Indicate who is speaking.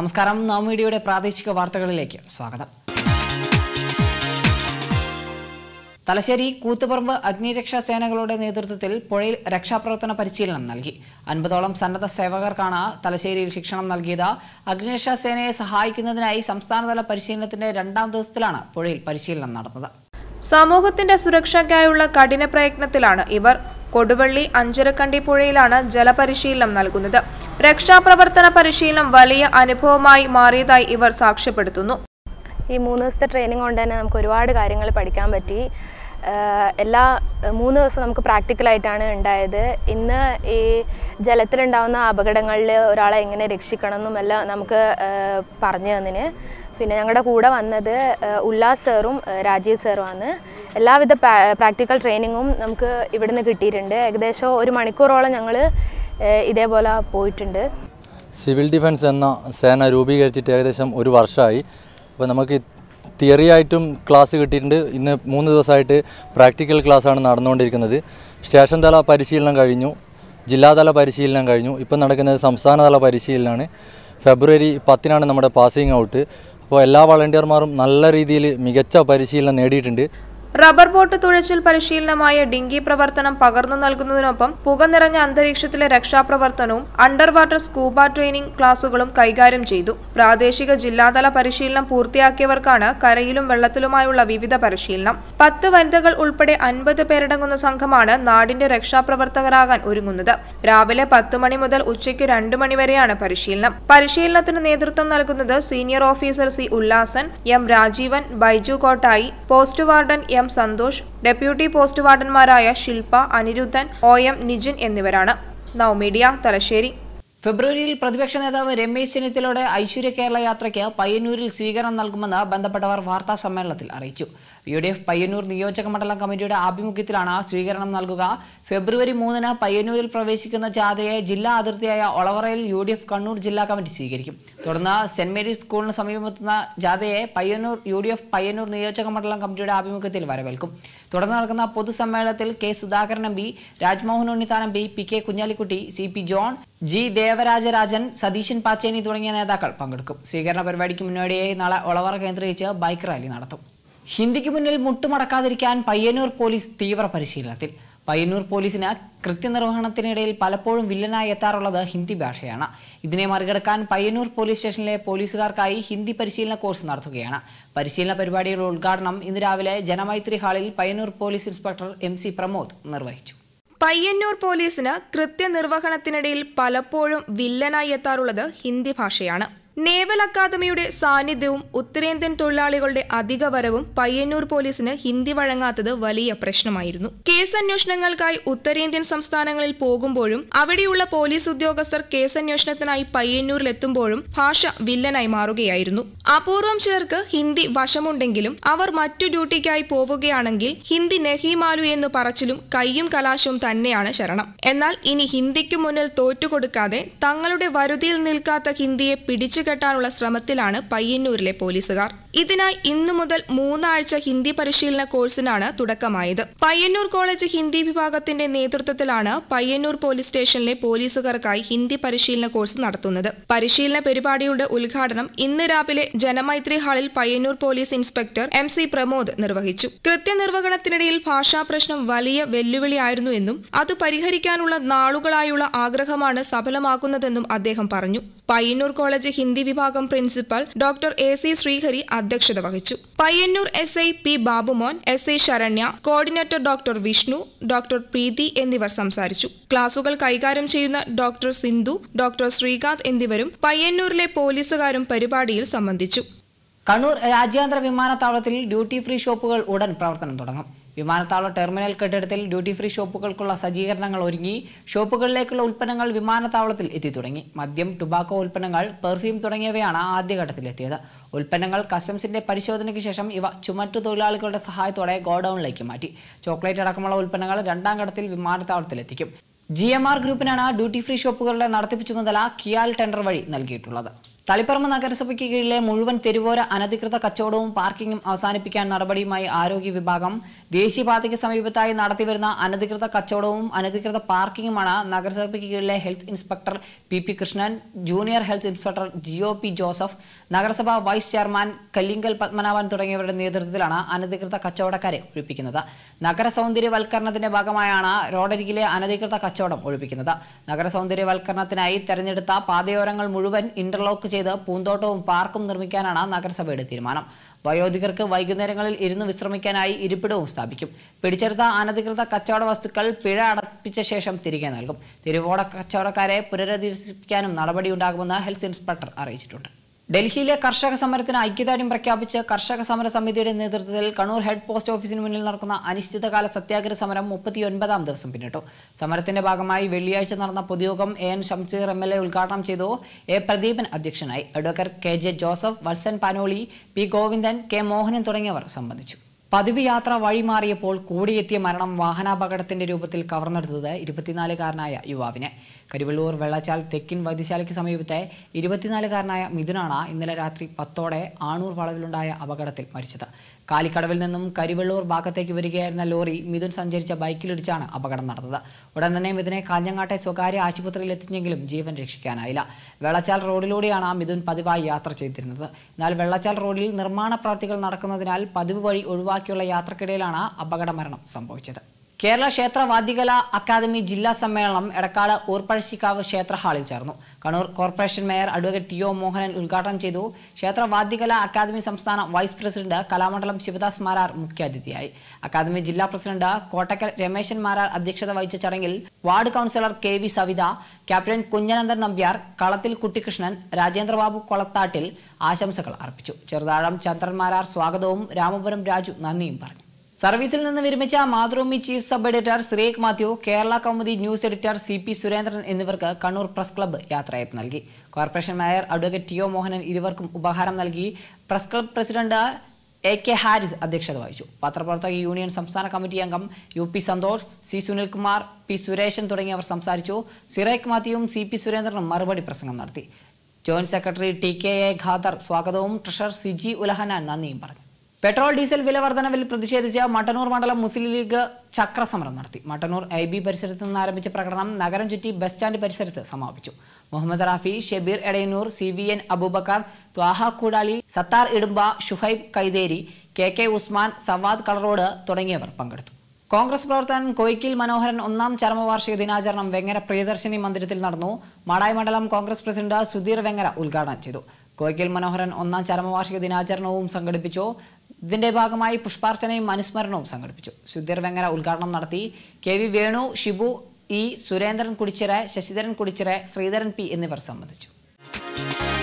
Speaker 1: നമസ്കാരം നവമീഡിയയുടെ പ്രാദേശിക വാർത്തകളിലേക്ക് സ്വാഗതം തലശ്ശേരി കൂത്തുപറമ്പ് അഗ്നിരക്ഷാ സേനകളുടെ നേതൃത്വത്തിൽ പുഴയിൽ രക്ഷാപ്രവർത്തന പരിശീലനം നൽകി അൻപതോളം സന്നദ്ധ സേവകർക്കാണ് തലശ്ശേരിയിൽ ശിക്ഷണം നൽകിയത് അഗ്നിരക്ഷാ സേനയെ സഹായിക്കുന്നതിനായി സംസ്ഥാനതല പരിശീലനത്തിന്റെ രണ്ടാം ദിവസത്തിലാണ് പുഴയിൽ പരിശീലനം നടന്നത്
Speaker 2: സമൂഹത്തിന്റെ സുരക്ഷയ്ക്കായുള്ള കഠിന പ്രയത്നത്തിലാണ് ഇവർ കൊടുവള്ളി അഞ്ചരക്കണ്ടി പുഴയിലാണ് ജലപരിശീലനം നൽകുന്നത് രക്ഷാപ്രവർത്തന പരിശീലനം വലിയ അനുഭവമായി മാറിയതായി ഇവർ സാക്ഷ്യപ്പെടുത്തുന്നു
Speaker 3: ഈ മൂന്ന് ദിവസത്തെ ട്രെയിനിങ് കൊണ്ട് തന്നെ നമുക്ക് ഒരുപാട് കാര്യങ്ങൾ പഠിക്കാൻ പറ്റി ആഹ് എല്ലാ മൂന്ന് ദിവസം നമുക്ക് പ്രാക്ടിക്കലായിട്ടാണ് ഉണ്ടായത് ഇന്ന് ഈ ജലത്തിലുണ്ടാവുന്ന അപകടങ്ങളിൽ ഒരാളെ എങ്ങനെ രക്ഷിക്കണം എന്നുമെല്ലാം നമുക്ക് ആഹ് പറഞ്ഞു തന്നിന് പിന്നെ ഞങ്ങളുടെ കൂടെ വന്നത് ആഹ് ഉല്ലാസ് സാറും ആഹ് രാജീവ് സാറുമാണ് എല്ലാവിധ പ്രാക്ടിക്കൽ ട്രെയിനിങ്ങും നമുക്ക് ഇവിടുന്ന് കിട്ടിയിട്ടുണ്ട് ഏകദേശം ഒരു മണിക്കൂറോളം ഞങ്ങൾ ഇതേപോലെ പോയിട്ടുണ്ട്
Speaker 4: സിവിൽ ഡിഫൻസ് എന്ന സേന രൂപീകരിച്ചിട്ട് ഏകദേശം ഒരു വർഷമായി അപ്പോൾ നമുക്ക് തിയറി ആയിട്ടും ക്ലാസ് കിട്ടിയിട്ടുണ്ട് ഇന്ന് മൂന്ന് ദിവസമായിട്ട് പ്രാക്ടിക്കൽ ക്ലാസ്സാണ് നടന്നുകൊണ്ടിരിക്കുന്നത് സ്റ്റേഷൻ തല പരിശീലനം കഴിഞ്ഞു ജില്ലാതല പരിശീലനം കഴിഞ്ഞു ഇപ്പം നടക്കുന്നത് സംസ്ഥാനതല പരിശീലനമാണ് ഫെബ്രുവരി പത്തിനാണ് നമ്മുടെ പാസിംഗ് ഔട്ട് അപ്പോൾ എല്ലാ വളണ്ടിയർമാരും നല്ല രീതിയിൽ മികച്ച പരിശീലനം നേടിയിട്ടുണ്ട്
Speaker 2: റബ്ബർ ബോട്ട് തുഴച്ചിൽ പരിശീലനമായ ഡിങ്കി പ്രവർത്തനം പകർന്നു നൽകുന്നതിനൊപ്പം പുക നിറഞ്ഞ അന്തരീക്ഷത്തിലെ രക്ഷാപ്രവർത്തനവും അണ്ടർ വാട്ടർ സ്കൂബ ട്രെയിനിംഗ് ക്ലാസുകളും കൈകാര്യം ചെയ്തു പ്രാദേശിക ജില്ലാതല പരിശീലനം പൂർത്തിയാക്കിയവർക്കാണ് കരയിലും വെള്ളത്തിലുമായുള്ള വിവിധ പരിശീലനം പത്ത് വനിതകൾ ഉൾപ്പെടെ അൻപത് പേരടങ്ങുന്ന സംഘമാണ് നാടിന്റെ രക്ഷാപ്രവർത്തകരാകാൻ ഒരുങ്ങുന്നത് രാവിലെ പത്ത് മണി മുതൽ ഉച്ചയ്ക്ക് രണ്ടു മണി വരെയാണ് പരിശീലനം പരിശീലനത്തിന് നേതൃത്വം നൽകുന്നത് senior officer C Ullasan M Rajeevan Baiju Kottayi post warden M Santhosh deputy post വാർഡന്മാരായ ശില്പ അനിരുദ്ധൻ ഒ എം നിജിൻ എന്നിവരാണ് നവമീഡിയ തലശ്ശേരി
Speaker 1: ഫെബ്രുവരിയിൽ പ്രതിപക്ഷ നേതാവ് രമേശ് ചെന്നിത്തലയുടെ ഐശ്വര്യ കേരള യാത്രയ്ക്ക് പയ്യന്നൂരിൽ സ്വീകരണം നൽകുമെന്ന് ബന്ധപ്പെട്ടവർ വാർത്താ സമ്മേളനത്തിൽ അറിയിച്ചു യു ഡി എഫ് പയ്യന്നൂർ നിയോജക മണ്ഡലം കമ്മിറ്റിയുടെ ആഭിമുഖ്യത്തിലാണ് സ്വീകരണം നൽകുക ഫെബ്രുവരി മൂന്നിന് പയ്യന്നൂരിൽ പ്രവേശിക്കുന്ന ജാഥയെ ജില്ലാ അതിർത്തിയായ ഒളവറയിൽ യു ഡി എഫ് കണ്ണൂർ ജില്ലാ കമ്മിറ്റി സ്വീകരിക്കും തുടർന്ന് സെന്റ് മേരീസ് സ്കൂളിന് സമീപമെത്തുന്ന ജാഥയെ Payyanur U D F Payyanur നിയോജക മണ്ഡലം കമ്മിറ്റിയുടെ ആഭിമുഖ്യത്തിൽ വരവേൽക്കും തുടർന്ന് നടക്കുന്ന പൊതുസമ്മേളനത്തിൽ K Sudhakaran M P Rajmohan Unnithan M P P K Kunhalikutty C P John G Devarajarajan Satheesan Pacheni തുടങ്ങിയ നേതാക്കൾ പങ്കെടുക്കും സ്വീകരണ പരിപാടിക്ക് മുന്നോടിയായി നാളെ ഒളവറ കേന്ദ്രീകരിച്ച് ബൈക്ക് റാലി നടത്തും ഹിന്ദിക്ക് മുന്നിൽ മുട്ടുമടക്കാതിരിക്കാൻ പയ്യന്നൂർ പോലീസ് തീവ്ര പരിശീലനത്തിൽ പയ്യന്നൂർ പോലീസിന് കൃത്യനിർവഹണത്തിനിടയിൽ പലപ്പോഴും വില്ലനായി എത്താറുള്ളത് ഹിന്ദി ഭാഷയാണ് ഇതിനെ മറികടക്കാൻ പയ്യന്നൂർ പോലീസ് സ്റ്റേഷനിലെ പോലീസുകാർക്കായി ഹിന്ദി പരിശീലന കോഴ്സ് നടത്തുകയാണ് പരിശീലന പരിപാടിയുടെ ഉദ്ഘാടനം ഇന്ന് രാവിലെ ജനമൈത്രി ഹാളിൽ Payyanur police inspector M C Pramod നിർവഹിച്ചു
Speaker 2: പയ്യന്നൂർ പോലീസിന് കൃത്യനിർവഹണത്തിനിടയിൽ പലപ്പോഴും വില്ലനായി എത്താറുള്ളത് ഹിന്ദി ഭാഷയാണ് നേവൽ അക്കാദമിയുടെ സാന്നിധ്യവും ഉത്തരേന്ത്യൻ തൊഴിലാളികളുടെ അധിക വരവും പയ്യന്നൂർ പോലീസിന് ഹിന്ദി വഴങ്ങാത്തത് വലിയ പ്രശ്നമായിരുന്നു കേസന്വേഷണങ്ങൾക്കായി ഉത്തരേന്ത്യൻ സംസ്ഥാനങ്ങളിൽ പോകുമ്പോഴും അവിടെയുള്ള പോലീസ് ഉദ്യോഗസ്ഥർ കേസന്വേഷണത്തിനായി പയ്യന്നൂരിലെത്തുമ്പോഴും ഭാഷ വില്ലനായി മാറുകയായിരുന്നു അപൂർവം ചിലർക്ക് ഹിന്ദി വശമുണ്ടെങ്കിലും അവർ മറ്റു ഡ്യൂട്ടിക്കായി പോവുകയാണെങ്കിൽ ഹിന്ദി നഹിമാലു എന്ന് പറച്ചിലും കയ്യും കലാശവും തന്നെയാണ് ശരണം എന്നാൽ ഇനി ഹിന്ദിക്ക് മുന്നിൽ തോറ്റുകൊടുക്കാതെ തങ്ങളുടെ വരുതിയിൽ നിൽക്കാത്ത ഹിന്ദിയെ പിടിച്ചുകെട്ടാനുള്ള ശ്രമത്തിലാണ് പയ്യന്നൂരിലെ പോലീസുകാർ ഇതിനായി ഇന്നു മുതൽ മൂന്നാഴ്ച ഹിന്ദി പരിശീലന കോഴ്സിനാണ് തുടക്കമായത് പയ്യന്നൂർ കോളേജ് ഹിന്ദി വിഭാഗത്തിന്റെ നേതൃത്വത്തിലാണ് പയ്യന്നൂർ പോലീസ് സ്റ്റേഷനിലെ പോലീസുകാർക്കായി ഹിന്ദി പരിശീലന കോഴ്സ് നടത്തുന്നത് പരിശീലന പരിപാടിയുടെ ഉദ്ഘാടനം ഇന്ന് രാവിലെ ജനമൈത്രി ഹാളിൽ Payyanur police inspector M C Pramod നിർവഹിച്ചു കൃത്യനിർവഹണത്തിനിടയിൽ ഭാഷാ പ്രശ്നം വലിയ വെല്ലുവിളിയായിരുന്നു എന്നും അത് പരിഹരിക്കാനുള്ള നാളുകളായുള്ള ആഗ്രഹമാണ് സഫലമാക്കുന്നതെന്നും അദ്ദേഹം പറഞ്ഞു പയ്യന്നൂർ കോളേജ് ഹിന്ദി വിഭാഗം principal doctor A C Sreehari അധ്യക്ഷത വഹിച്ചു Payyanur S I P Babumon S I Saranya coordinator doctor Vishnu doctor Preethi എന്നിവർ സംസാരിച്ചു ക്ലാസുകൾ കൈകാര്യം ചെയ്യുന്ന ഡോക്ടർ സിന്ധു ഡോക്ടർ ശ്രീകാന്ത് എന്നിവരും പയ്യന്നൂരിലെ പോലീസുകാരും പരിപാടിയിൽ സംബന്ധിച്ചു
Speaker 1: കണ്ണൂർ രാജ്യാന്തര വിമാനത്താവളത്തിൽ ഡ്യൂട്ടി ഫ്രീ ഷോപ്പുകൾ ഉടൻ പ്രവർത്തനം തുടങ്ങും വിമാനത്താവള ടെർമിനൽ കെട്ടിടത്തിൽ ഡ്യൂട്ടി ഫ്രീ ഷോപ്പുകൾക്കുള്ള സജ്ജീകരണങ്ങൾ ഒരുങ്ങി ഷോപ്പുകളിലേക്കുള്ള ഉൽപ്പന്നങ്ങൾ വിമാനത്താവളത്തിൽ എത്തിത്തുടങ്ങി മദ്യം ടുബാക്കോ ഉൽപ്പന്നങ്ങൾ പെർഫ്യൂം തുടങ്ങിയവയാണ് ആദ്യഘട്ടത്തിലെത്തിയത് ഉൽപ്പന്നങ്ങൾ കസ്റ്റംസിന്റെ പരിശോധനയ്ക്ക് ശേഷം ഇവ ചുമറ്റു തൊഴിലാളികളുടെ സഹായത്തോടെ ഗോഡൌണിലേക്ക് മാറ്റി ചോക്ലേറ്റ് അടക്കമുള്ള ഉൽപ്പന്നങ്ങൾ രണ്ടാം ഘട്ടത്തിൽ വിമാനത്താവളത്തിലെത്തിക്കും ജി എം ആർ ഗ്രൂപ്പിനാണ് ഡ്യൂട്ടി ഫ്രീ ഷോപ്പുകളുടെ നടത്തിപ്പ് ചുമതല കിയാൽ ടെൻഡർ വഴി നൽകിയിട്ടുള്ളത് തളിപ്പറമ്പ് നഗരസഭയ്ക്ക് കീഴിലെ മുഴുവൻ തെരുവോര അനധികൃത കച്ചവടവും പാർക്കിംഗും അവസാനിപ്പിക്കാൻ നടപടിയുമായി ആരോഗ്യ വിഭാഗം ദേശീയപാതയ്ക്ക് സമീപത്തായി നടത്തിവരുന്ന അനധികൃത കച്ചവടവും അനധികൃത പാർക്കിംഗുമാണ് നഗരസഭയ്ക്ക് കീഴിലെ health inspector P P Krishnan junior health inspector G O P Joseph നഗരസഭാ വൈസ് ചെയർമാൻ കല്ലിങ്കൽ പത്മനാഭൻ തുടങ്ങിയവരുടെ നേതൃത്വത്തിലാണ് അനധികൃത കച്ചവടക്കാരെ ഒഴിപ്പിക്കുന്നത് നഗര സൗന്ദര്യവൽക്കരണത്തിന്റെ ഭാഗമായാണ് റോഡരികിലെ അനധികൃത കച്ചവടം ഒഴിപ്പിക്കുന്നത് നഗര സൗന്ദര്യവൽക്കരണത്തിനായി തെരഞ്ഞെടുത്ത പാതയോരങ്ങൾ മുഴുവൻ ഇന്റർലോക്ക് ചെയ്ത് പൂന്തോട്ടവും പാർക്കും നിർമ്മിക്കാനാണ് നഗരസഭയുടെ തീരുമാനം വയോധികർക്ക് വൈകുന്നേരങ്ങളിൽ ഇരുന്ന് വിശ്രമിക്കാനായി ഇരിപ്പിടവും സ്ഥാപിക്കും പിടിച്ചെടുത്ത അനധികൃത കച്ചവട വസ്തുക്കൾ പിഴ അടപ്പിച്ച ശേഷം തിരികെ നൽകും തിരുവോട കച്ചവടക്കാരെ പുനരധിവസിപ്പിക്കാനും നടപടിയുണ്ടാകുമെന്ന് ഹെൽത്ത് ഇൻസ്പെക്ടർ അറിയിച്ചിട്ടുണ്ട് ഡൽഹിയിലെ കർഷക സമരത്തിന് ഐക്യദാർഢ്യം പ്രഖ്യാപിച്ച് കർഷക സമര സമിതിയുടെ നേതൃത്വത്തിൽ കണ്ണൂർ ഹെഡ് പോസ്റ്റ് ഓഫീസിന് മുന്നിൽ നടക്കുന്ന അനിശ്ചിതകാല സത്യാഗ്രഹ സമരം മുപ്പത്തിയൊൻപതാം ദിവസം പിന്നിട്ടു സമരത്തിന്റെ ഭാഗമായി വെള്ളിയാഴ്ച നടന്ന പൊതുയോഗം A N Shamseer M L A ഉദ്ഘാടനം ചെയ്തു എ പ്രദീപൻ അധ്യക്ഷനായി advocate K J Joseph Valsan Panoli P Govindan K Mohanan തുടങ്ങിയവർ സംബന്ധിച്ചു പതിവ് യാത്ര വഴിമാറിയപ്പോൾ കൂടിയെത്തിയ മരണം വാഹനാപകടത്തിന്റെ രൂപത്തിൽ കവർന്നെടുത്തത് ഇരുപത്തിനാലുകാരനായ യുവാവിനെ കരിവള്ളൂർ വെള്ളച്ചാൽ തെക്കിൻ വൈദ്യശാലയ്ക്ക് സമീപത്തെ ഇരുപത്തിനാലുകാരനായ മിഥുനാണ് ഇന്നലെ രാത്രി പത്തോടെ ആണൂർ വളവിലുണ്ടായ അപകടത്തിൽ മരിച്ചത് കാലിക്കടവിൽ നിന്നും കരിവള്ളൂർ ഭാഗത്തേക്ക് വരികയായിരുന്ന ലോറി മിഥുൻ സഞ്ചരിച്ച ബൈക്കിലിടിച്ചാണ് അപകടം നടന്നത് ഉടൻ തന്നെ മിഥുനെ കാഞ്ഞങ്ങാട്ടെ സ്വകാര്യ ആശുപത്രിയിൽ എത്തിച്ചെങ്കിലും ജീവൻ രക്ഷിക്കാനായില്ല വെള്ളച്ചാൽ റോഡിലൂടെയാണ് മിഥുൻ പതിവായി യാത്ര ചെയ്തിരുന്നത് എന്നാൽ വെള്ളച്ചാൽ റോഡിൽ നിർമ്മാണ പ്രവർത്തികൾ നടക്കുന്നതിനാൽ പതിവ് വഴി ഒഴിവാക്കിയുള്ള യാത്രക്കിടയിലാണ് അപകട മരണം സംഭവിച്ചത് കേരള ക്ഷേത്ര വാദ്യകലാ അക്കാദമി ജില്ലാ സമ്മേളനം എടക്കാട് ഊർപ്പഴശ്ശിക്കാവ് ക്ഷേത്ര ഹാളിൽ ചേർന്നു Kannur corporation mayor advocate T O Mohanan ഉദ്ഘാടനം ചെയ്തു ക്ഷേത്ര വാദ്യകലാ അക്കാദമി സംസ്ഥാന വൈസ് പ്രസിഡന്റ് കലാമണ്ഡലം ശിവദാസ് മാരാർ മുഖ്യാതിഥിയായി അക്കാദമി ജില്ലാ പ്രസിഡന്റ് കോട്ടക്കൽ രമേശൻ മാരാർ അധ്യക്ഷത വഹിച്ച ചടങ്ങിൽ ward councillor K V Savitha captain Kunhanandan Nambiar Kalathil Kuttikrishnan Rajendrababu കൊളത്താട്ടിൽ ആശംസകൾ അർപ്പിച്ചു ചെറുതാഴം ചന്ദ്രൻ മാരാർ സ്വാഗതവും രാമപുരം രാജു നന്ദിയും പറഞ്ഞു സർവീസിൽ നിന്ന് വിരമിച്ച മാതൃഭൂമി ചീഫ് സബ് എഡിറ്റർ ശ്രീക് Mathew Kerala Kaumudi news editor C P Surendran എന്നിവർക്ക് കണ്ണൂർ പ്രസ് ക്ലബ്ബ് യാത്രയപ്പ് നൽകി corporation mayor advocate T O Mohanan ഇരുവർക്കും ഉപഹാരം നൽകി press club president A K Haris അധ്യക്ഷത വഹിച്ചു പത്രപ്രവർത്തക യൂണിയൻ സംസ്ഥാന കമ്മിറ്റി അംഗം U P Santhosh C Sunilkumar P Sureshan തുടങ്ങിയവർ സംസാരിച്ചു സിറേഖ് മാത്യുവും സി പി സുരേന്ദ്രനും മറുപടി പ്രസംഗം നടത്തി joint secretary T K A Khader സ്വാഗതവും ട്രഷറർ സിജി ഉലഹനാൻ നന്ദിയും പറഞ്ഞു പെട്രോൾ ഡീസൽ വില വർധനവിൽ പ്രതിഷേധിച്ച് മട്ടന്നൂർ മണ്ഡലം മുസ്ലിം ലീഗ് ചക്രസമരം നടത്തി മട്ടന്നൂർ ഐ ബി പരിസരത്ത് നിന്ന് ആരംഭിച്ച പ്രകടനം നഗരം ചുറ്റി ബസ് സ്റ്റാൻഡ് പരിസരത്ത് സമാപിച്ചു Muhammad Rafi Shebeer Edayannur C V N Aboobacker Thwaha Koodali Sathar Idumba Shuhaib Kaitheri K K Usman Savad Kalarode തുടങ്ങിയവർ പങ്കെടുത്തു കോൺഗ്രസ് പ്രവർത്തകൻ കൊയ്ക്കിൽ മനോഹരൻ ഒന്നാം ചരമവാർഷിക ദിനാചരണം വെങ്ങര പ്രിയദർശിനി മന്ദിരത്തിൽ നടന്നു മാടായി മണ്ഡലം കോൺഗ്രസ് പ്രസിഡന്റ് സുധീർ വെങ്ങര ഉദ്ഘാടനം ചെയ്തു കോയ്ക്കൽ മനോഹരൻ ഒന്നാം ചരമവാർഷിക ദിനാചരണവും സംഘടിപ്പിച്ചു ഇതിന്റെ ഭാഗമായി പുഷ്പാർച്ചനയും അനുസ്മരണവും സംഘടിപ്പിച്ചു സുധീർ വെങ്ങര ഉദ്ഘാടനം നടത്തി K V Venu Shibu E Surendran Kudichira Sasidharan Kudichira Sreedharan P എന്നിവർ സംബന്ധിച്ചു